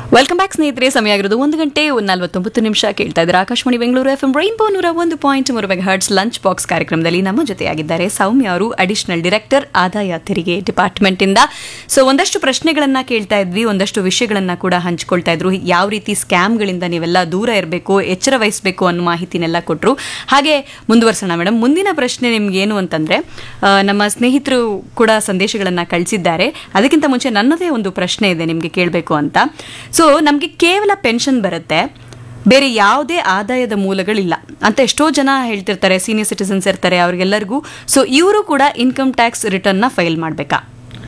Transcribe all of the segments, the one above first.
welcome back ಸ್ನೇಹಿತರೆ ಸಮಯ ಆಗಿರೋದು ಒಂದು ಗಂಟೆ ಒಂದು ನಲವತ್ತೊಂಬತ್ತು ನಿಮಿಷ ಕೇಳ್ತಾ ಇದ್ದಾರೆ Akashvani Bengaluru F M rainbow ನೂರ ಒಂದು ಪಾಯಿಂಟ್ ಮೂರು ಮೆಗಾ ಹರ್ಟ್ಸ್ ಲಂಚ್ ಬಾಕ್ಸ್ ಕಾರ್ಯಕ್ರಮದಲ್ಲಿ ನಮ್ಮ ಜೊತೆಯಾಗಿದ್ದಾರೆ ಸೌಮ್ಯ ಅವರು ಅಡಿಷನಲ್ ಡೈರೆಕ್ಟರ್ ಆದಾಯ ತೆರಿಗೆ ಡಿಪಾರ್ಟ್ಮೆಂಟ್ ಇಂದ ಸೊ ಒಂದಷ್ಟು ಪ್ರಶ್ನೆಗಳನ್ನ ಕೇಳ್ತಾ ಇದ್ವಿ ಒಂದಷ್ಟು ವಿಷಯಗಳನ್ನ ಕೂಡ ಹಂಚ್ಕೊಳ್ತಾ ಇದ್ರು ಯಾವ ರೀತಿ ಸ್ಕ್ಯಾಮ್ಗಳಿಂದ ನೀವೆಲ್ಲ ದೂರ ಇರಬೇಕು ಎಚ್ಚರ ವಹಿಸಬೇಕು ಅನ್ನೋ ಮಾಹಿತಿನೆಲ್ಲ ಕೊಟ್ಟರು ಹಾಗೆ ಮುಂದುವರ್ಸೋಣ ಮೇಡಮ್ ಮುಂದಿನ ಪ್ರಶ್ನೆ ನಿಮ್ಗೆ ಏನು ಅಂತಂದ್ರೆ ಆ, ನಮ್ಮ ಸ್ನೇಹಿತರು ಕೂಡ ಸಂದೇಶಗಳನ್ನ ಕಳಿಸಿದ್ದಾರೆ ಅದಕ್ಕಿಂತ ಮುಂಚೆ ನನ್ನದೇ ಒಂದು ಪ್ರಶ್ನೆ ಇದೆ ನಿಮಗೆ ಕೇಳಬೇಕು ಅಂತ ಸೊ ನಮಗೆ ಕೇವಲ ಪೆನ್ಷನ್ ಬರುತ್ತೆ ಬೇರೆ ಯಾವುದೇ ಆದಾಯದ ಮೂಲಗಳಿಲ್ಲ ಅಂತ ಎಷ್ಟೋ ಜನ ಹೇಳ್ತಿರ್ತಾರೆ ಸೀನಿಯರ್ ಸಿಟಿಸನ್ಸ್ ಇರ್ತಾರೆ ಅವ್ರಿಗೆಲ್ಲರಿಗೂ ಸೊ ಇವರು ಕೂಡ ಇನ್ಕಮ್ ಟ್ಯಾಕ್ಸ್ ರಿಟರ್ನ್ನ ಫೈಲ್ ಮಾಡಬೇಕಾ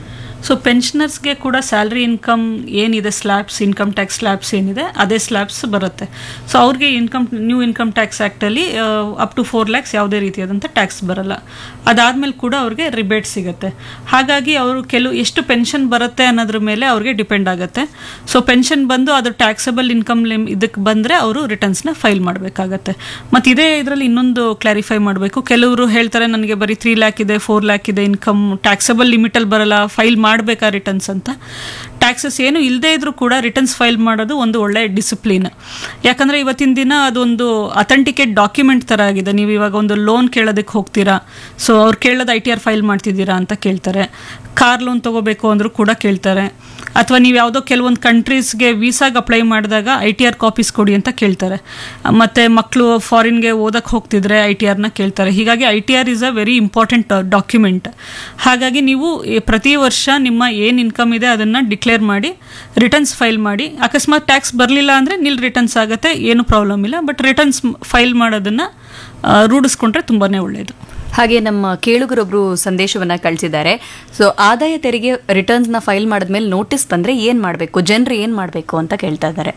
ಸೊ ಪೆನ್ಷನರ್ಸ್ಗೆ ಕೂಡ ಸ್ಯಾಲ್ರಿ ಇನ್ಕಮ್ ಏನಿದೆ ಸ್ಲ್ಯಾಬ್ಸ್ ಇನ್ಕಮ್ ಟ್ಯಾಕ್ಸ್ ಸ್ಲ್ಯಾಬ್ಸ್ ಏನಿದೆ ಅದೇ ಸ್ಲ್ಯಾಬ್ಸ್ ಬರುತ್ತೆ ಸೊ ಅವ್ರಿಗೆ ಇನ್ಕಮ್ ನ್ಯೂ ಇನ್ಕಮ್ ಟ್ಯಾಕ್ಸ್ ಆ್ಯಕ್ಟಲ್ಲಿ ಅಪ್ ಟು ಫೋರ್ ಲ್ಯಾಕ್ಸ್ ಯಾವುದೇ ರೀತಿಯಾದಂಥ ಟ್ಯಾಕ್ಸ್ ಬರಲ್ಲ ಅದಾದಮೇಲೆ ಕೂಡ ಅವ್ರಿಗೆ ರಿಬೇಟ್ ಸಿಗುತ್ತೆ ಹಾಗಾಗಿ ಅವರು ಕೆಲವು ಎಷ್ಟು ಪೆನ್ಷನ್ ಬರುತ್ತೆ ಅನ್ನೋದ್ರ ಮೇಲೆ ಅವ್ರಿಗೆ ಡಿಪೆಂಡ್ ಆಗುತ್ತೆ ಸೊ ಪೆನ್ಷನ್ ಬಂದು ಅದು ಟ್ಯಾಕ್ಸಬಲ್ ಇನ್ಕಮ್ ಲಿಮ್ ಇದಕ್ಕೆ ಬಂದರೆ ಅವರು ರಿಟರ್ನ್ಸ್ನ ಫೈಲ್ ಮಾಡಬೇಕಾಗತ್ತೆ ಮತ್ತು ಇದೇ ಇದರಲ್ಲಿ ಇನ್ನೊಂದು ಕ್ಲಾರಿಫೈ ಮಾಡಬೇಕು ಕೆಲವರು ಹೇಳ್ತಾರೆ ನನಗೆ ಬರೀ ತ್ರೀ ಲ್ಯಾಕ್ ಇದೆ ಫೋರ್ ಲ್ಯಾಕ್ ಇದೆ ಇನ್ಕಮ್ ಟ್ಯಾಕ್ಸಬಲ್ ಲಿಮಿಟಲ್ಲಿ ಬರಲ್ಲ ಫೈಲ್ ಮಾಡಬೇಕಾ ರಿಟರ್ನ್ಸ್ ಅಂತ ಟ್ಯಾಕ್ಸಸ್ ಏನು ಇಲ್ಲದೇ ಇದ್ರೂ ಕೂಡ ರಿಟರ್ನ್ಸ್ ಫೈಲ್ ಮಾಡೋದು ಒಂದು ಒಳ್ಳೆಯ ಡಿಸಿಪ್ಲಿನ್ ಯಾಕಂದರೆ ಇವತ್ತಿನ ದಿನ ಅದೊಂದು ಅಥೆಂಟಿಕೇಟ್ ಡಾಕ್ಯುಮೆಂಟ್ ಥರ ಆಗಿದೆ ನೀವು ಇವಾಗ ಒಂದು ಲೋನ್ ಕೇಳೋದಕ್ಕೆ ಹೋಗ್ತೀರಾ ಸೊ ಅವ್ರು ಕೇಳೋದು ಐ ಟಿ ಆರ್ ಫೈಲ್ ಮಾಡ್ತಿದ್ದೀರಾ ಅಂತ ಕೇಳ್ತಾರೆ ಕಾರ್ ಲೋನ್ ತೊಗೋಬೇಕು ಅಂದರೂ ಕೂಡ ಕೇಳ್ತಾರೆ ಅಥವಾ ನೀವು ಯಾವುದೋ ಕೆಲವೊಂದು ಕಂಟ್ರೀಸ್ಗೆ ವೀಸಾಗೆ ಅಪ್ಲೈ ಮಾಡಿದಾಗ ಐ ಟಿ ಆರ್ ಕಾಪೀಸ್ ಕೊಡಿ ಅಂತ ಕೇಳ್ತಾರೆ ಮತ್ತು ಮಕ್ಕಳು ಫಾರಿನ್ಗೆ ಓದಕ್ಕೆ ಹೋಗ್ತಿದ್ರೆ ಐ ಟಿ ಆರ್ನ ಕೇಳ್ತಾರೆ ಹೀಗಾಗಿ I T R is a very important document ಹಾಗಾಗಿ ನೀವು ಈ ಪ್ರತಿ ವರ್ಷ ನಿಮ್ಮ ಏನು ಇನ್ಕಮ್ ಇದೆ ಅದನ್ನು ಡಿಕ್ಲೇರ್ ಮಾಡಿ ರಿಟರ್ನ್ಸ್ ಫೈಲ್ ಮಾಡಿ ಅಕಸ್ಮಾತ್ ಟ್ಯಾಕ್ಸ್ ಬರಲಿಲ್ಲ ಅಂದರೆ ನಿಲ್ ರಿಟರ್ನ್ಸ್ ಆಗುತ್ತೆ ಏನು ಪ್ರಾಬ್ಲಮ್ ಇಲ್ಲ ಬಟ್ ರಿಟರ್ನ್ಸ್ ಫೈಲ್ ಮಾಡೋದನ್ನು ರೂಢಿಸ್ಕೊಂಡ್ರೆ ತುಂಬಾ ಒಳ್ಳೆಯದು ಹಾಗೆ ನಮ್ಮ ಕೇಳುಗರೊಬ್ರು ಸಂದೇಶವನ್ನ ಕಳಿಸಿದ್ದಾರೆ ಸೊ ಆದಾಯ ತೆರಿಗೆ ರಿಟರ್ನ್ಸ್ನ ಫೈಲ್ ಮಾಡಿದ್ಮೇಲೆ ನೋಟಿಸ್ ಬಂದ್ರೆ ಏನ್ ಮಾಡಬೇಕು ಜನರು ಏನ್ ಮಾಡಬೇಕು ಅಂತ ಕೇಳ್ತಾ ಇದ್ದಾರೆ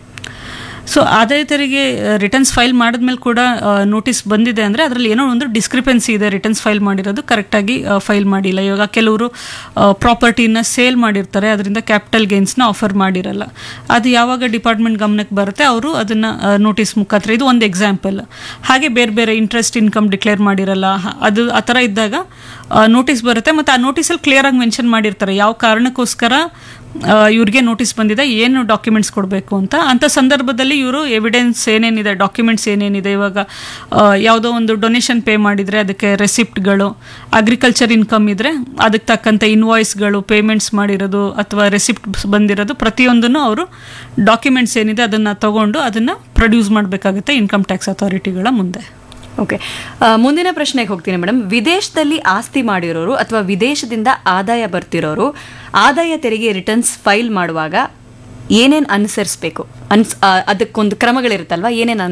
ಸೊ ಆದಾಯ ತೆರಿಗೆ ರಿಟರ್ನ್ಸ್ ಫೈಲ್ ಮಾಡಿದ್ಮೇಲೆ ಕೂಡ ನೋಟಿಸ್ ಬಂದಿದೆ ಅಂದರೆ ಅದರಲ್ಲಿ ಏನೋ ಒಂದು ಡಿಸ್ಕ್ರಿಪೆನ್ಸಿ ಇದೆ ರಿಟರ್ನ್ಸ್ ಫೈಲ್ ಮಾಡಿರೋದು ಕರೆಕ್ಟಾಗಿ ಫೈಲ್ ಮಾಡಿಲ್ಲ ಇವಾಗ ಕೆಲವರು ಪ್ರಾಪರ್ಟಿನ ಸೇಲ್ ಮಾಡಿರ್ತಾರೆ ಅದರಿಂದ ಕ್ಯಾಪಿಟಲ್ ಗೇನ್ಸ್ನ ಆಫರ್ ಮಾಡಿರಲ್ಲ ಅದು ಯಾವಾಗ ಡಿಪಾರ್ಟ್ಮೆಂಟ್ ಗಮನಕ್ಕೆ ಬರುತ್ತೆ ಅವರು ಅದನ್ನು ನೋಟಿಸ್ ಮುಖಾಂತರ ಇದು ಒಂದು ಎಕ್ಸಾಂಪಲ್ ಹಾಗೆ ಬೇರೆ ಬೇರೆ ಇಂಟ್ರೆಸ್ಟ್ ಇನ್ಕಮ್ ಡಿಕ್ಲೇರ್ ಮಾಡಿರಲ್ಲ ಹ- ಅದು ಆ ಥರ ಇದ್ದಾಗ ನೋಟಿಸ್ ಬರುತ್ತೆ ಮತ್ತು ಆ ನೋಟಿಸಲ್ಲಿ ಕ್ಲಿಯರಾಗಿ ಮೆನ್ಷನ್ ಮಾಡಿರ್ತಾರೆ ಯಾವ ಕಾರಣಕ್ಕೋಸ್ಕರ ಆ, ಇವ್ರಿಗೆ ನೋಟಿಸ್ ಬಂದಿದೆ ಏನು ಡಾಕ್ಯುಮೆಂಟ್ಸ್ ಕೊಡಬೇಕು ಅಂತ ಅಂಥ ಸಂದರ್ಭದಲ್ಲಿ ಇವರು ಎವಿಡೆನ್ಸ್ ಏನೇನಿದೆ ಡಾಕ್ಯುಮೆಂಟ್ಸ್ ಏನೇನಿದೆ ಇವಾಗ ಆ, ಯಾವುದೋ ಒಂದು ಡೊನೇಷನ್ ಪೇ ಮಾಡಿದರೆ ಅದಕ್ಕೆ ರೆಸಿಪ್ಟ್ಗಳು ಅಗ್ರಿಕಲ್ಚರ್ ಇನ್ಕಮ್ ಇದ್ದರೆ ಅದಕ್ಕೆ ತಕ್ಕಂಥ ಇನ್ವಾಯ್ಸ್ಗಳು ಪೇಮೆಂಟ್ಸ್ ಮಾಡಿರೋದು ಅಥವಾ ರೆಸಿಪ್ಟ್ ಬಂದಿರೋದು ಪ್ರತಿಯೊಂದನ್ನು ಅವರು ಡಾಕ್ಯುಮೆಂಟ್ಸ್ ಏನಿದೆ ಅದನ್ನು ತಗೊಂಡು ಅದನ್ನು ಪ್ರೊಡ್ಯೂಸ್ ಮಾಡಬೇಕಾಗುತ್ತೆ ಇನ್ಕಮ್ ಟ್ಯಾಕ್ಸ್ ಅಥಾರಿಟಿಗಳ ಮುಂದೆ ಓಕೆ ಮುಂದಿನ ಪ್ರಶ್ನೆಗೆ ಹೋಗ್ತೀನಿ ಮೇಡಮ್ ವಿದೇಶದಲ್ಲಿ ಆಸ್ತಿ ಮಾಡಿರೋರು ಅಥವಾ ವಿದೇಶದಿಂದ ಆದಾಯ ಬರ್ತಿರೋರು ಆದಾಯ ತೆರಿಗೆ ರಿಟರ್ನ್ಸ್ ಫೈಲ್ ಮಾಡುವಾಗ ಏನೇನು ಅನುಸರಿಸಬೇಕು ಅನ್ಸ್ ಆ, ಅದಕ್ಕೊಂದು ಕ್ರಮಗಳಿರುತ್ತಲ್ವಾ ಏನೇನು